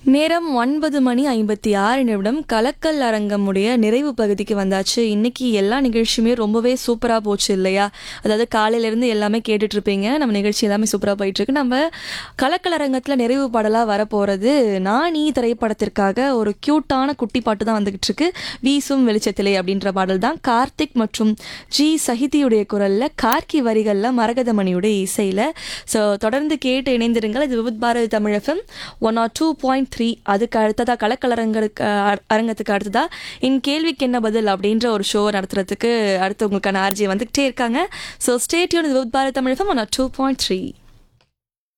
நேரம் ஒன்பது மணி ஐம்பத்தி ஆறு நிமிடம் கலக்கல் அரங்கமுடைய நிறைவு பகுதிக்கு வந்தாச்சு இன்னைக்கு எல்லா நிகழ்ச்சியுமே ரொம்பவே சூப்பராக போச்சு இல்லையா அதாவது காலையிலேருந்து எல்லாமே கேட்டுட்டு இருப்பீங்க நம்ம நிகழ்ச்சி எல்லாமே சூப்பராக போயிட்டு இருக்கு நம்ம கலக்கல் அரங்கத்தில் நிறைவு பாடலாக வரப்போகிறது நான் நீ திரைப்படத்திற்காக ஒரு க்யூட்டான குட்டி பாட்டு தான் வந்துகிட்டு இருக்கு வீசும் வெளிச்சத்திலே அப்படின்ற பாடல் தான் கார்த்திக் மற்றும் ஜி சஹிதியுடைய குரலில் கார்கி வரிகளில் மரகதமணியுடைய இசையில் ஸோ தொடர்ந்து கேட்டு இணைந்திருங்கள் இது Vividh Bharati Tamilagam one R two point three அதுக்கு அடுத்ததாக கலக்கலரங்களுக்கு அரங்கத்துக்கு அடுத்ததா இன் கேள்விக்கு என்ன பதில் அப்படின்ற ஒரு ஷோ நடத்துறதுக்கு அடுத்து உங்களுக்கான ஆர்ஜி வந்துகிட்டே இருக்காங்க ஸோ ஸ்டேட்யூன் இது Vividh Bharati Tamilagam one R two point three